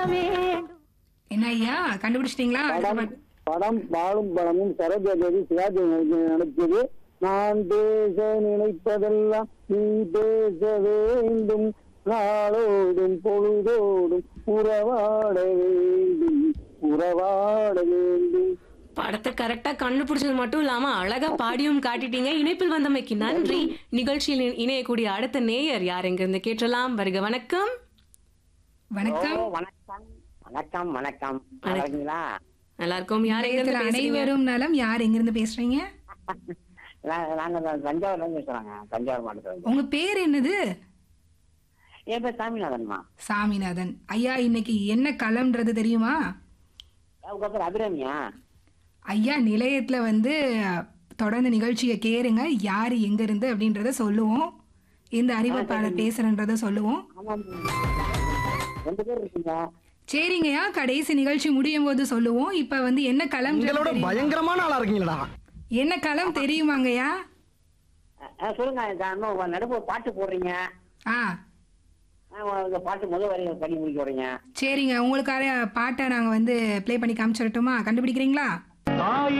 வேண்டும் என்ன ஐயா கண்டுபிடிச்சிட்டீங்களா அடுத்த படம் பாட்டு. படம் பாலும் படமும் சரோஜாதேவி சிவாஜி நடிச்சது நான் பேச நினைப்பதெல்லாம் நீ பேச வேண்டும் நாளோடும் பொழுதோடும் உறவாட வேண்டும் உறவாட வேண்டும் படத்தை கரெக்டா கண்டுபிடிச்சது மட்டும் இல்லாம அழகா பாடியும் காட்டிட்டீங்க இணைப்பில் வந்தமைக்கு நன்றி நிகழ்ச்சியில் இணை- இணையக்கூடிய அடுத்த நேயர் யார் எங்கிருந்து கேட்டலாம் வருக வணக்கம் வணக்கம் வணக்கம் வணக்கம் வணக்கம் நல்லா இருக்கீங்களா நல்லா இருக்கோம் யார் எங்கிருந்து நேயர்கள் பேசுறீங்க அனைவரும் நலம் யார் எங்கிருந்து பேசுறீங்க நா- நாங்க தான் தஞ்சாவூர்ல இருந்து பேசுறாங்க தஞ்சாவூர் மாவட்டத்துல இருந்து உங்க பேர் என்னது என் பேர் சாமிநாதன்மா சாமிநாதன் ஐயா இன்னைக்கு என்ன களம்ன்றது தெரியுமா உங்க பேர் அபிராமியா ஐயா நிலையத்துல வந்து தொடர்ந்து நிகழ்ச்சியை கேளுங்க யார் எங்க இருந்து அப்படின்றத சொல்லுவோம் இந்த அறிவிப்பாளர் பேசுறன்றத சொல்லுவோம் ஆமாம் ரெண்டு பேர் இருக்கீங்க சரிங்கய்யா கடைசி நிகழ்ச்சி முடியும் போது சொல்லுவோம் இப்ப வந்து என்ன களம் உங்களோட பயங்கரமான ஆளா இருக்கீங்களா என்ன களம் தெரியுமாங்கய்யா அஹ், அஹ், சொல்லுங்க நான் இன்னும் நடுப்பு ஒரு பாட்டு போடுறீங்க ஆ அஹ், இந்த பாட்டு முதல் வரி பண்ணி முடிக்க வரீங்க சரிங்க உங்களுக்காக பாட்டை நாங்க வந்து ப்ளே பண்ணி காமிச்சிடட்டுமா கண்டுபிடிக்கிறீங்களா